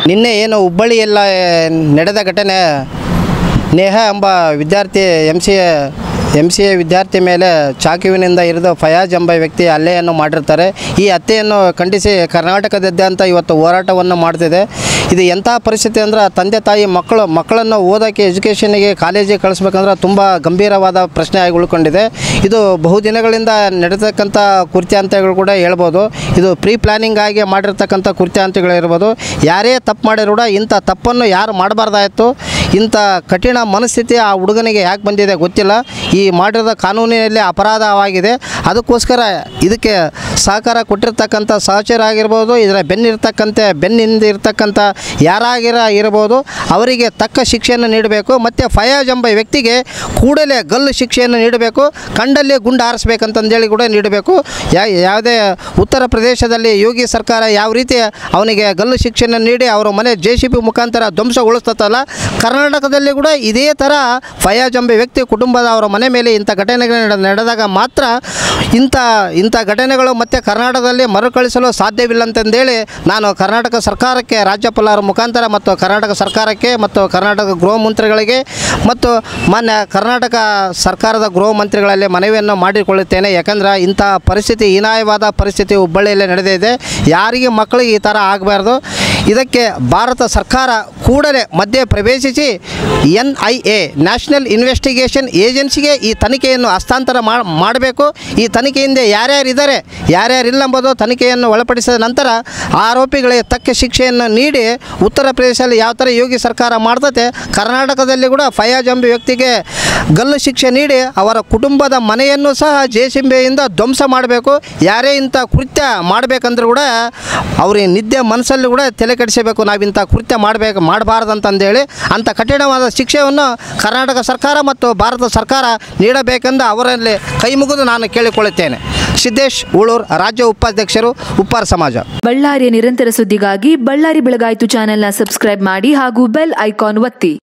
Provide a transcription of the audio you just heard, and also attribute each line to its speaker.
Speaker 1: ನಿನ್ನೆ ಏನು ಹುಬ್ಬಳ್ಳಿಯಲ್ಲ ನಡೆದ ಘಟನೆ ನೇಹ ಎಂಬ ವಿದ್ಯಾರ್ಥಿ M C M C A ವಿದ್ಯಾರ್ಥಿ ಮೇಲೆ ಚಾಕುವಿನಿಂದ ಇರಿದು ಫಯಾಜ್ ಎಂಬ ವ್ಯಕ್ತಿ ಹಲ್ಲೆಯನ್ನು ಮಾಡಿರ್ತಾರೆ ಈ ಹತ್ಯೆಯನ್ನು ಖಂಡಿಸಿ ಕರ್ನಾಟಕದಾದ್ಯಂತ ಇವತ್ತು ಹೋರಾಟವನ್ನು ಮಾಡ್ತಿದೆ ಇದು ಎಂಥ ಪರಿಸ್ಥಿತಿ ಅಂದ್ರೆ ತಂದೆ ತಾಯಿ ಮಕ್ಕಳು ಮಕ್ಕಳನ್ನು ಓದೋಕ್ಕೆ ಎಜುಕೇಷನ್ಗೆ ಕಾಲೇಜಿಗೆ ಕಳಿಸ್ಬೇಕಂದ್ರೆ ತುಂಬ ಗಂಭೀರವಾದ ಪ್ರಶ್ನೆ ಆಗಿ ಉಳ್ಕೊಂಡಿದೆ ಇದು ಬಹುದಿನಗಳಿಂದ ನಡೆತಕ್ಕಂಥ ಕೃತ್ಯಾಂತಗಳು ಕೂಡ ಹೇಳ್ಬೋದು ಇದು ಪ್ರೀ ಪ್ಲ್ಯಾನಿಂಗ್ ಆಗಿ ಮಾಡಿರ್ತಕ್ಕಂಥ ಕೃತ್ಯಾಂತಗಳಿರ್ಬೋದು ಯಾರೇ ತಪ್ಪು ಮಾಡಿದ್ರು ಕೂಡ ಇಂಥ ತಪ್ಪನ್ನು ಯಾರು ಮಾಡಬಾರ್ದಾಯಿತು ಇಂಥ ಕಠಿಣ ಮನಸ್ಥಿತಿ ಆ ಹುಡುಗನಿಗೆ ಯಾಕೆ ಬಂದಿದೆ ಗೊತ್ತಿಲ್ಲ ಈ ಮಾಡಿರೋದ ಕಾನೂನಿನಲ್ಲಿ ಅಪರಾಧವಾಗಿದೆ ಅದಕ್ಕೋಸ್ಕರ ಇದಕ್ಕೆ ಸಹಕಾರ ಕೊಟ್ಟಿರ್ತಕ್ಕಂಥ ಸಹಚರ ಆಗಿರ್ಬೋದು ಇದರ ಬೆನ್ನಿರ್ತಕ್ಕಂಥ ಬೆನ್ನಿಂದ ಇರ್ತಕ್ಕಂಥ ಯಾರಾಗಿರ ಇರ್ಬೋದು ಅವರಿಗೆ ತಕ್ಕ ಶಿಕ್ಷೆಯನ್ನು ನೀಡಬೇಕು ಮತ್ತು ಫಯಾಜ್ ಎಂಬ ವ್ಯಕ್ತಿಗೆ ಕೂಡಲೇ ಗಲ್ಲು ಶಿಕ್ಷೆಯನ್ನು ನೀಡಬೇಕು ಕಂಡಲ್ಲಿ ಗುಂಡು ಹಾರಿಸ್ಬೇಕಂತಂದೇಳಿ ಕೂಡ ನೀಡಬೇಕು ಯಾ ಯಾವುದೇ ಉತ್ತರ ಪ್ರದೇಶದಲ್ಲಿ ಯೋಗಿ ಸರ್ಕಾರ ಯಾವ ರೀತಿ ಅವನಿಗೆ ಗಲ್ಲು ಶಿಕ್ಷೆಯನ್ನು ನೀಡಿ ಅವರ ಮನೆ ಜೆ ಸಿ ಬಿ ಮುಖಾಂತರ ಧ್ವಂಸಗೊಳಿಸ್ತಲ್ಲ ಕರ್ನಾಟಕದಲ್ಲಿ ಕೂಡ ಇದೇ ಥರ ಫಯಾಜ್ ಎಂಬ ವ್ಯಕ್ತಿ ಕುಟುಂಬದ ಅವರ ಮನೆ ಮೇಲೆ ಇಂಥ ಘಟನೆಗಳು ನಡೆ- ನಡೆದಾಗ ಮಾತ್ರ ಇಂಥ ಇಂಥ ಘಟನೆಗಳು ಮತ್ತೆ ಕರ್ನಾಟಕದಲ್ಲಿ ಮರುಕಳಿಸಲು ಸಾಧ್ಯವಿಲ್ಲ ಅಂತಂದೇಳಿ ನಾನು ಕರ್ನಾಟಕ ಸರ್ಕಾರಕ್ಕೆ ರಾಜ್ಯಪಾಲರ ಮುಖಾಂತರ ಮತ್ತು ಕರ್ನಾಟಕ ಸರ್ಕಾರಕ್ಕೆ ಮತ್ತು ಕರ್ನಾಟಕ ಗೃಹ ಮಂತ್ರಿಗಳಿಗೆ ಮತ್ತು ಮಾನ್ಯ ಕರ್ನಾಟಕ ಸರ್ಕಾರದ ಗೃಹ ಮಂತ್ರಿಗಳಲ್ಲಿ ಮನವಿಯನ್ನು ಮಾಡಿಕೊಳ್ಳುತ್ತೇನೆ ಯಾಕಂದ್ರೆ ಇಂಥ ಪರಿಸ್ಥಿತಿ ಹೀನಾಯವಾದ ಪರಿಸ್ಥಿತಿ ಹುಬ್ಬಳ್ಳಿಯಲ್ಲಿ ನಡೆದಿದೆ ಯಾರಿಗೆ ಮಕ್ಕಳಿಗೆ ಈ ಥರ ಆಗಬಾರ್ದು ಇದಕ್ಕೆ ಭಾರತ ಸರ್ಕಾರ ಕೂಡಲೇ ಮಧ್ಯೆ ಪ್ರವೇಶಿಸಿ N I A national investigation ಏಜೆನ್ಸಿಗೆ ಈ ತನಿಖೆಯನ್ನು ಹಸ್ತಾಂತರ ಮಾಡಬೇಕು ಈ ತನಿಖೆಯಿಂದ ಯಾರ್ಯಾರು ಇದ್ದಾರೆ ಯಾರ್ಯಾರಿಲ್ಲ ಎಂಬುದು ತನಿಖೆಯನ್ನು ಒಳಪಡಿಸಿದ ನಂತರ ಆರೋಪಿಗಳಿಗೆ ತಕ್ಕ ಶಿಕ್ಷೆಯನ್ನು ನೀಡಿ ಉತ್ತರ ಪ್ರದೇಶದಲ್ಲಿ ಯಾವ ಥರ ಯೋಗಿ ಸರ್ಕಾರ ಮಾಡ್ತತೆ ಕರ್ನಾಟಕದಲ್ಲಿ ಕೂಡ ಫಯಾಜ್ ಎಂಬ ವ್ಯಕ್ತಿಗೆ ಗಲ್ಲು ಶಿಕ್ಷೆ ನೀಡಿ ಅವರ ಕುಟುಂಬದ ಮನೆಯನ್ನು ಸಹ ಜೇಸಿಂಬೆಯಿಂದ ಧ್ವಂಸ ಮಾಡಬೇಕು ಯಾರೇ ಇಂಥ ಕೃತ್ಯ ಮಾಡಬೇಕಂದ್ರೂ ಕೂಡ ಅವ್ರಿಗೆ ನಿದ್ದೆ ಮನಸ್ಸಲ್ಲಿ ಕೂಡ ತಲೆ ಕೆಡಿಸಬೇಕು ನಾವು ಇಂಥ ಕೃತ್ಯ ಮಾಡಬೇಕು ಮಾಡಬಾರ್ದಂತಂದೇಳಿ ಅಂಥ ಕಠಿಣವಾದ ಶಿಕ್ಷೆಯನ್ನು ಕರ್ನಾಟಕ ಸರ್ಕಾರ ಮತ್ತು ಭಾರತ ಸರ್ಕಾರ ನೀಡಬೇಕೆಂದು ಅವರಲ್ಲಿ ಕೈ ಮುಗಿದು ನಾನು ಕೇಳಿಕೊಳ್ಳುತ್ತೇನೆ ಸಿದ್ದೇಶ್ ಉಳೂರ್ ರಾಜ್ಯ ಉಪಾಧ್ಯಕ್ಷರು ಉಪ್ಪಾರ ಸಮಾಜ
Speaker 2: ಬಳ್ಳಾರಿಯ ನಿರಂತರ ಸುದ್ದಿಗಾಗಿ ಬಳ್ಳಾರಿ ಬೆಳಗಾಯಿತು ಚಾನೆಲ್ನ ಸಬ್ಸ್ಕ್ರೈಬ್ ಮಾಡಿ ಹಾಗೂ ಬೆಲ್ ಐಕಾನ್ ಒತ್ತಿ